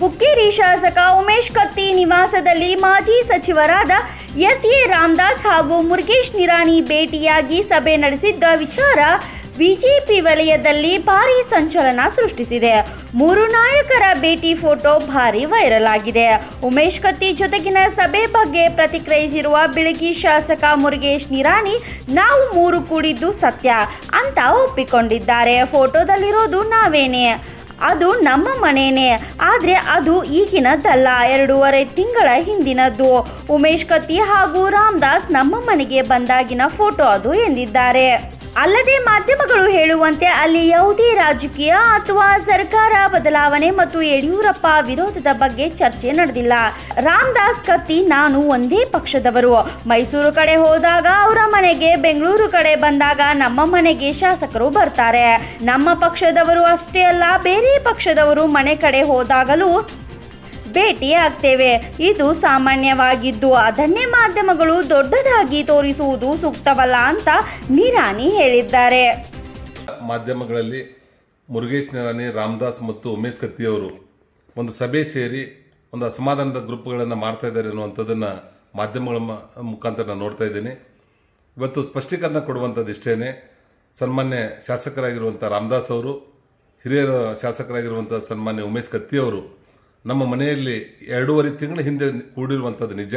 ಹುಕ್ಕೇರಿ ಶಾಸಕ ಉಮೇಶ್ ಕತ್ತಿ ನಿವಾಸದಲ್ಲಿ ಮಾಜಿ ಸಚಿವರಾದ ಎಸ್ ಎ ರಾಮದಾಸ್ ಹಾಗೂ ಮುರುಗೇಶ್ ನಿರಾಣಿ ಭೇಟಿಯಾಗಿ ಸಭೆ ನಡೆಸಿದ್ದ ವಿಚಾರ ಬಿಜೆಪಿ ವಲಯದಲ್ಲಿ ಭಾರಿ ಸಂಚಲನ ಸೃಷ್ಟಿಸಿದೆ ಮೂರು ನಾಯಕರ ಭೇಟಿ ಫೋಟೋ ಭಾರಿ ವೈರಲ್ ಆಗಿದೆ ಉಮೇಶ್ ಕತ್ತಿ ಜೊತೆಗಿನ ಸಭೆ ಬಗ್ಗೆ ಪ್ರತಿಕ್ರಿಯಿಸಿರುವ ಬಿಳಗಿ ಶಾಸಕ ಮುರುಗೇಶ್ ನಿರಾಣಿ ನಾವು ಮೂರು ಕೂಡಿದ್ದು ಸತ್ಯ ಅಂತ ಒಪ್ಪಿಕೊಂಡಿದ್ದಾರೆ ಫೋಟೋದಲ್ಲಿರೋದು ನಾವೇನೆ ಅದು ನಮ್ಮ ಮನೇನೆ ಆದರೆ ಅದು ಈಗಿನದ್ದಲ್ಲ ಎರಡೂವರೆ ತಿಂಗಳ ಹಿಂದಿನದ್ದು ಉಮೇಶ್ ಕತ್ತಿ ಹಾಗೂ ರಾಮದಾಸ್ ನಮ್ಮ ಮನೆಗೆ ಬಂದಾಗಿನ ಫೋಟೋ ಅದು ಎಂದಿದ್ದಾರೆ ಅಲ್ಲದೆ ಮಾಧ್ಯಮಗಳು ಹೇಳುವಂತೆ ಅಲ್ಲಿ ಯಾವುದೇ ರಾಜಕೀಯ ಅಥವಾ ಸರ್ಕಾರ ಬದಲಾವಣೆ ಮತ್ತು ಯಡಿಯೂರಪ್ಪ ವಿರೋಧದ ಬಗ್ಗೆ ಚರ್ಚೆ ನಡೆದಿಲ್ಲ ರಾಮದಾಸ್ ಕತ್ತಿ ನಾನು ಒಂದೇ ಪಕ್ಷದವರು ಮೈಸೂರು ಕಡೆ ಹೋದಾಗ ಅವರ ಮನೆಗೆ ಬೆಂಗಳೂರು ಕಡೆ ಬಂದಾಗ ನಮ್ಮ ಮನೆಗೆ ಶಾಸಕರು ಬರ್ತಾರೆ ನಮ್ಮ ಪಕ್ಷದವರು ಅಷ್ಟೇ ಅಲ್ಲ ಬೇರೆ ಪಕ್ಷದವರು ಮನೆ ಕಡೆ ಹೋದಾಗಲೂ ಭೇಟಿ ಆಗ್ತೇವೆ ಇದು ಸಾಮಾನ್ಯವಾಗಿದ್ದು ಅದನ್ನೇ ಮಾಧ್ಯಮಗಳು ದೊಡ್ಡದಾಗಿ ತೋರಿಸುವುದು ಸೂಕ್ತವಲ್ಲ ಅಂತ ನಿರಾಣಿ ಹೇಳಿದ್ದಾರೆ ಮಾಧ್ಯಮಗಳಲ್ಲಿ ಮುರುಗೇಶ್ ನಿರಾಣಿ ರಾಮದಾಸ್ ಮತ್ತು ಉಮೇಶ್ ಕತ್ತಿಯವರು ಒಂದು ಸಭೆ ಸೇರಿ ಒಂದು ಅಸಮಾಧಾನದ ಗ್ರೂಪ್ಗಳನ್ನು ಮಾಡ್ತಾ ಇದ್ದಾರೆ ಅನ್ನುವಂಥದ್ದನ್ನು ಮಾಧ್ಯಮಗಳ ಮ- ಮುಖಾಂತರ ನಾನು ನೋಡ್ತಾ ಇದ್ದೀನಿ ಇವತ್ತು ಸ್ಪಷ್ಟೀಕರಣ ಕೊಡುವಂಥದ್ದು ಇಷ್ಟೇನೆ ಸನ್ಮಾನ್ಯ ಶಾಸಕರಾಗಿರುವಂಥ ರಾಮದಾಸ್ ಅವರು ಹಿರಿಯರ ಶಾಸಕರಾಗಿರುವಂಥ ಸನ್ಮಾನ್ಯ ಉಮೇಶ್ ಕತ್ತಿ ಅವರು ನಮ್ಮ ಮನೆಯಲ್ಲಿ ಎರಡೂವರೆ ತಿಂಗಳ ಹಿಂದೆ ಕೂಡಿರುವಂಥದ್ದು ನಿಜ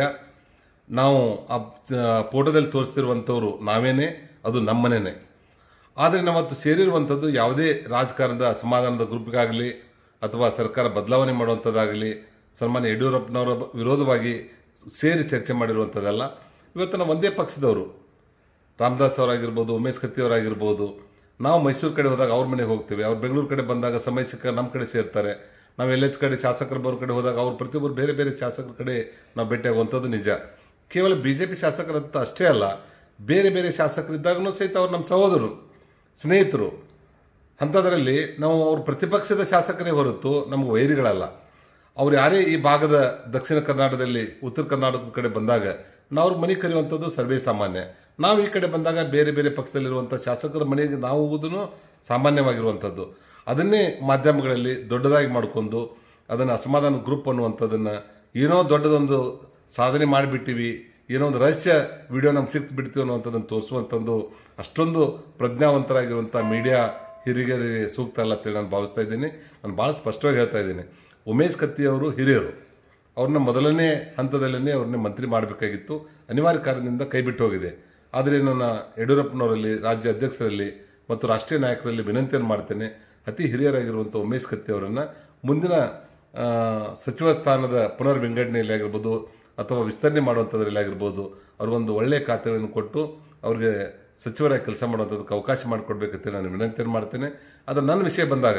ನಾವು ಆ ಫೋಟೋದಲ್ಲಿ ತೋರಿಸ್ತಿರುವಂಥವ್ರು ನಾವೇನೇ ಅದು ನಮ್ಮನೇನೆ ಆದರೆ ನಾವತ್ತು ಸೇರಿರುವಂಥದ್ದು ಯಾವುದೇ ರಾಜಕಾರಣದ ಅಸಮಾಧಾನದ ಗ್ರೂಪ್ಗಾಗಲಿ ಅಥವಾ ಸರ್ಕಾರ ಬದಲಾವಣೆ ಮಾಡುವಂಥದ್ದಾಗಲಿ ಸನ್ಮಾನ್ಯ ಯಡಿಯೂರಪ್ಪನವರ ವಿರೋಧವಾಗಿ ಸೇರಿ ಚರ್ಚೆ ಮಾಡಿರುವಂಥದ್ದಲ್ಲ ಇವತ್ತು ನಾವು ಒಂದೇ ಪಕ್ಷದವರು ರಾಮದಾಸ್ ಅವರಾಗಿರ್ಬೋದು ಉಮೇಶ್ ಕತ್ತಿ ಅವರಾಗಿರ್ಬೋದು ನಾವು ಮೈಸೂರು ಕಡೆ ಹೋದಾಗ ಅವ್ರ ಮನೆಗೆ ಹೋಗ್ತೀವಿ ಅವ್ರು ಬೆಂಗಳೂರು ಕಡೆ ಬಂದಾಗ ಸಮಯ ಸಿಕ್ಕ ನಮ್ಮ ಕಡೆ ಸೇರ್ತಾರೆ ನಾವು ಎಲ್ ಎಚ್ ಕಡೆ ಶಾಸಕರ ಬರೋ ಕಡೆ ಹೋದಾಗ ಅವ್ರು ಪ್ರತಿಯೊಬ್ಬರು ಬೇರೆ ಬೇರೆ ಶಾಸಕರ ಕಡೆ ನಾವು ಭೇಟಿಯಾಗುವಂಥದ್ದು ನಿಜ ಕೇವಲ ಬಿಜೆಪಿ ಶಾಸಕರಂತ ಅಷ್ಟೇ ಅಲ್ಲ ಬೇರೆ ಬೇರೆ ಶಾಸಕರಿದ್ದಾಗಲೂ ಸಹಿತ ಅವ್ರು ನಮ್ಮ ಸಹೋದರರು ಸ್ನೇಹಿತರು ಅಂಥದ್ರಲ್ಲಿ ನಾವು ಅವ್ರ ಪ್ರತಿಪಕ್ಷದ ಶಾಸಕರೇ ಹೊರತು ನಮಗೆ ವೈರಿಗಳಲ್ಲ ಅವ್ರು ಯಾರೇ ಈ ಭಾಗದ ದಕ್ಷಿಣ ಕರ್ನಾಟಕದಲ್ಲಿ ಉತ್ತರ ಕರ್ನಾಟಕದ ಕಡೆ ಬಂದಾಗ ನಾವು ಅವ್ರ ಮನೆ ಕರೆಯುವಂಥದ್ದು ಸರ್ವೇ ಸಾಮಾನ್ಯ ನಾವು ಈ ಕಡೆ ಬಂದಾಗ ಬೇರೆ ಬೇರೆ ಪಕ್ಷದಲ್ಲಿರುವಂಥ ಶಾಸಕರ ಮನೆಗೆ ನಾವು ಹೋಗೋದು ಸಾಮಾನ್ಯವಾಗಿರುವಂಥದ್ದು ಅದನ್ನೇ ಮಾಧ್ಯಮಗಳಲ್ಲಿ ದೊಡ್ಡದಾಗಿ ಮಾಡಿಕೊಂಡು ಅದನ್ನು ಅಸಮಾಧಾನ ಗ್ರೂಪ್ ಅನ್ನುವಂಥದ್ದನ್ನು ಏನೋ ದೊಡ್ಡದೊಂದು ಸಾಧನೆ ಮಾಡಿಬಿಟ್ಟಿವಿ ಏನೋ ಒಂದು ರಹಸ್ಯ ವಿಡಿಯೋ ನಮ್ಗೆ ಸಿಕ್ತು ಬಿಡ್ತೀವಿ ಅನ್ನುವಂಥದ್ದನ್ನು ತೋರಿಸುವಂಥದ್ದು ಅಷ್ಟೊಂದು ಪ್ರಜ್ಞಾವಂತರಾಗಿರುವಂಥ ಮೀಡಿಯಾ ಹಿರಿಯರಿಗೆ ಸೂಕ್ತ ಅಲ್ಲ ಅಂತೇಳಿ ನಾನು ಭಾವಿಸ್ತಾ ಇದ್ದೀನಿ ನಾನು ಭಾಳ ಸ್ಪಷ್ಟವಾಗಿ ಹೇಳ್ತಾ ಇದ್ದೀನಿ ಉಮೇಶ್ ಕತ್ತಿ ಅವರು ಹಿರಿಯರು ಅವ್ರನ್ನ ಮೊದಲನೇ ಹಂತದಲ್ಲೇ ಅವ್ರನ್ನ ಮಂತ್ರಿ ಮಾಡಬೇಕಾಗಿತ್ತು ಅನಿವಾರ್ಯ ಕಾರಣದಿಂದ ಕೈಬಿಟ್ಟು ಹೋಗಿದೆ ಆದರೆ ನನ್ನ ಯಡಿಯೂರಪ್ಪನವರಲ್ಲಿ ರಾಜ್ಯ ಅಧ್ಯಕ್ಷರಲ್ಲಿ ಮತ್ತು ರಾಷ್ಟ್ರೀಯ ನಾಯಕರಲ್ಲಿ ವಿನಂತಿಯನ್ನು ಮಾಡ್ತೇನೆ ಅತಿ ಹಿರಿಯರಾಗಿರುವಂಥ ಉಮೇಶ್ ಕತ್ತಿ ಅವರನ್ನು ಮುಂದಿನ ಆ, ಸಚಿವ ಸ್ಥಾನದ ಪುನರ್ ವಿಂಗಡಣೆಯಲ್ಲಿ ಆಗಿರ್ಬೋದು ಅಥವಾ ವಿಸ್ತರಣೆ ಮಾಡುವಂಥದ್ರಲ್ಲಿ ಆಗಿರ್ಬೋದು ಅವ್ರಿಗೊಂದು ಒಳ್ಳೆಯ ಖಾತೆಗಳನ್ನು ಕೊಟ್ಟು ಅವ್ರಿಗೆ ಸಚಿವರಾಗಿ ಕೆಲಸ ಮಾಡುವಂಥದ್ದಕ್ಕೆ ಅವಕಾಶ ಮಾಡಿಕೊಡ್ಬೇಕಂತ ನಾನು ವಿನಂತಿಯನ್ನು ಮಾಡ್ತೇನೆ ಅದು ನನ್ನ ವಿಷಯ ಬಂದಾಗ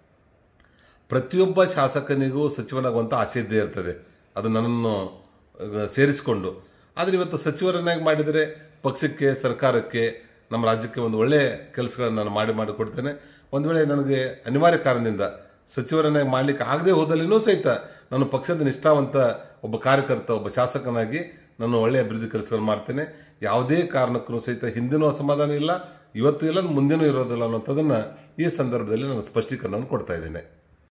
ಪ್ರತಿಯೊಬ್ಬ ಶಾಸಕನಿಗೂ ಸಚಿವನಾಗುವಂಥ ಆಸೆ ಇದ್ದೇ ಇರ್ತದೆ ಅದು ನನ್ನನ್ನು ಅಹ್, ಸೇರಿಸಿಕೊಂಡು ಆದರೆ ಇವತ್ತು ಸಚಿವರನ್ನಾಗಿ ಮಾಡಿದರೆ ಪಕ್ಷಕ್ಕೆ ಸರ್ಕಾರಕ್ಕೆ ನಮ್ಮ ರಾಜ್ಯಕ್ಕೆ ಒಂದು ಒಳ್ಳೆಯ ಕೆಲಸಗಳನ್ನು ನಾನು ಮಾಡಿ ಮಾಡಿಕೊಡ್ತೇನೆ ಒಂದು ವೇಳೆ ನನಗೆ ಅನಿವಾರ್ಯ ಕಾರಣದಿಂದ ಸಚಿವರನ್ನಾಗಿ ಮಾಡಲಿಕ್ಕೆ ಆಗದೆ ಹೋದಲ್ಲಿನೂ ಸಹಿತ ನಾನು ಪಕ್ಷದ ನಿಷ್ಠಾವಂತ ಒಬ್ಬ ಕಾರ್ಯಕರ್ತ ಒಬ್ಬ ಶಾಸಕನಾಗಿ ನಾನು ಒಳ್ಳೆಯ ಅಭಿವೃದ್ಧಿ ಕೆಲಸಗಳನ್ನು ಮಾಡ್ತೇನೆ ಯಾವುದೇ ಕಾರಣಕ್ಕೂ ಸಹಿತ ಹಿಂದಿನೂ ಅಸಮಾಧಾನ ಇಲ್ಲ ಇವತ್ತು ಇಲ್ಲ ಮುಂದಿನೂ ಇರೋದಿಲ್ಲ ಅನ್ನೋಂಥದ್ದನ್ನು ಈ ಸಂದರ್ಭದಲ್ಲಿ ನಾನು ಸ್ಪಷ್ಟೀಕರಣವನ್ನು ಕೊಡ್ತಾ ಇದ್ದೇನೆ